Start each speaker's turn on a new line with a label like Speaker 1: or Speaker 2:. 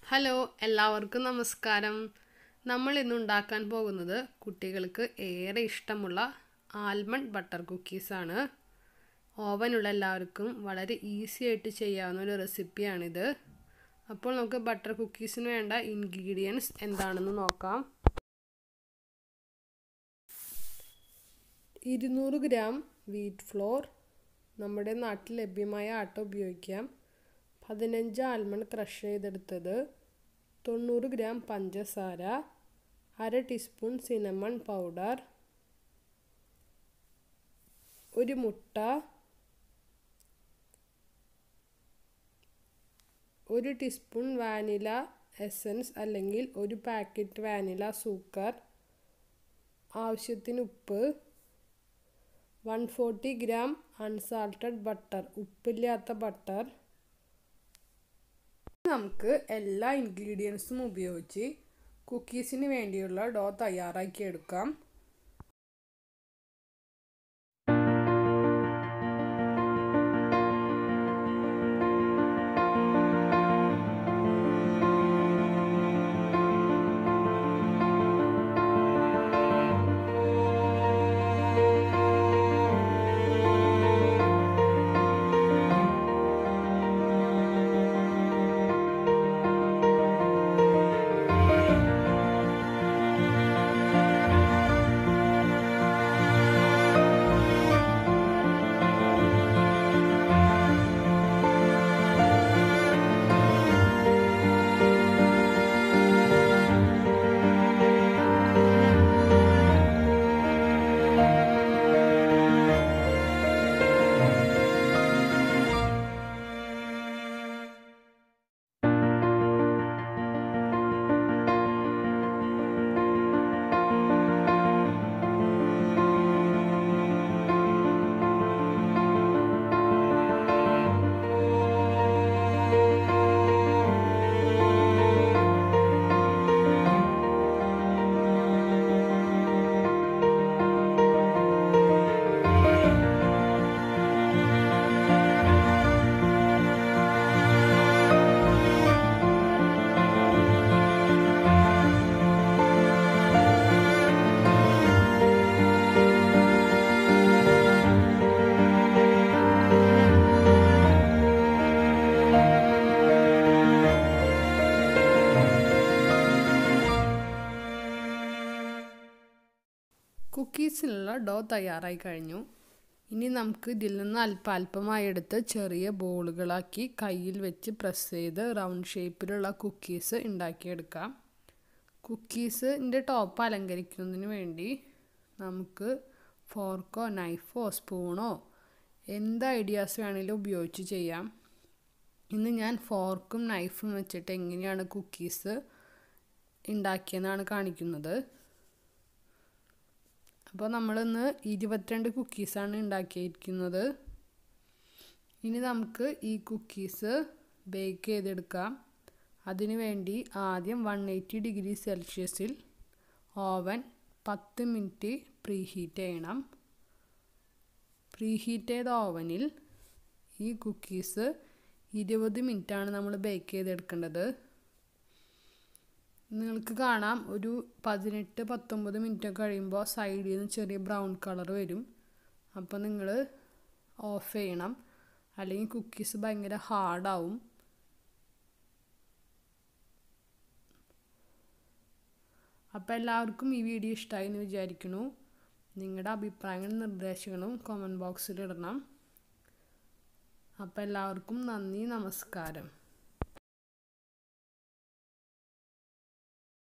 Speaker 1: hello എല്ലാവർക്കും നമസ്കാരം നമ്മൾ ഇന്ന് ഉണ്ടാക്കാൻ പോകുന്നത് കുട്ടികൾക്ക് ഏറെ ഇഷ്ടമുള്ള ആൽമണ്ട് ബട്ടർ കുക്കീസാണ് ഓവനുള്ള എല്ലാവർക്കും വളരെ ഈസി ആയിട്ട് ചെയ്യാവുന്ന ഒരു റെസിപ്പിയാണിത് അപ്പോൾ നമുക്ക് ബട്ടർ കുക്കീസിന് വേണ്ട ഇൻഗ്രീഡിയൻസ് എന്താണെന്ന് നോക്കാം ഇരുന്നൂറ് ഗ്രാം വീറ്റ് ഫ്ലോർ നമ്മുടെ നാട്ടിൽ ലഭ്യമായ ആട്ട ഉപയോഗിക്കാം പതിനഞ്ച് ആൽമണ്ട് ക്രഷ് ചെയ്തെടുത്തത് തൊണ്ണൂറ് ഗ്രാം പഞ്ചസാര അര ടീസ്പൂൺ സിനമൺ പൗഡർ ഒരു മുട്ട ഒരു ടീസ്പൂൺ വാനില എസൻസ് അല്ലെങ്കിൽ ഒരു പാക്കറ്റ് വാനില സൂക്കർ ആവശ്യത്തിന് ഉപ്പ് one forty gram unsalted butter ഉപ്പില്ലാത്ത ബട്ടർ നമുക്ക് എല്ലാ ഇൻഗ്രീഡിയൻസും ഉപയോഗിച്ച് കുക്കീസിന് വേണ്ടിയുള്ള ഡോ തയ്യാറാക്കി എടുക്കാം കുക്കീസിനുള്ള ഡോ തയ്യാറായി കഴിഞ്ഞു ഇനി നമുക്ക് ഇതിൽ നിന്ന് അല്പാൽപമായി എടുത്ത് ചെറിയ ബോളുകളാക്കി കയ്യിൽ വെച്ച് പ്രസ് ചെയ്ത് റൗണ്ട് ഷേപ്പിലുള്ള കുക്കീസ് ഉണ്ടാക്കിയെടുക്കാം കുക്കീസിൻ്റെ ടോപ്പ് അലങ്കരിക്കുന്നതിന് വേണ്ടി നമുക്ക് ഫോർക്കോ നൈഫോ സ്പൂണോ എന്ത് ഐഡിയാസ് വേണമെങ്കിലും ഉപയോഗിച്ച് ചെയ്യാം ഇന്ന് ഞാൻ ഫോർക്കും നൈഫും വെച്ചിട്ട് എങ്ങനെയാണ് കുക്കീസ് ഉണ്ടാക്കിയെന്നാണ് കാണിക്കുന്നത് അപ്പോൾ നമ്മളിന്ന് ഇരുപത്തിരണ്ട് കുക്കീസാണ് ഉണ്ടാക്കിയിരിക്കുന്നത് ഇനി നമുക്ക് ഈ കുക്കീസ് ബേക്ക് ചെയ്തെടുക്കാം അതിനു വേണ്ടി ആദ്യം വൺ എയ്റ്റി ഡിഗ്രി സെൽഷ്യസിൽ ഓവൻ പത്ത് മിനിറ്റ് പ്രീ ഹീറ്റ് ചെയ്യണം പ്രീ ഹീറ്റ് ചെയ്ത ഓവനിൽ ഈ കുക്കീസ് ഇരുപത് മിനിറ്റാണ് നമ്മൾ ബേക്ക് ചെയ്തെടുക്കേണ്ടത് നിങ്ങൾക്ക് കാണാം ഒരു പതിനെട്ട് പത്തൊമ്പത് മിനിറ്റ് കഴിയുമ്പോൾ സൈഡിൽ നിന്ന് ചെറിയ ബ്രൗൺ കളർ വരും അപ്പോൾ നിങ്ങൾ ഓഫ് ചെയ്യണം അല്ലെങ്കിൽ കുക്കീസ് ഭയങ്കര ഹാർഡാവും അപ്പോൾ എല്ലാവർക്കും ഈ വീഡിയോ ഇഷ്ടമായി എന്ന് വിചാരിക്കുന്നു നിങ്ങളുടെ അഭിപ്രായങ്ങളും നിർദ്ദേശങ്ങളും കമൻറ്റ് ബോക്സിൽ ഇടണം അപ്പോൾ എല്ലാവർക്കും നന്ദി നമസ്കാരം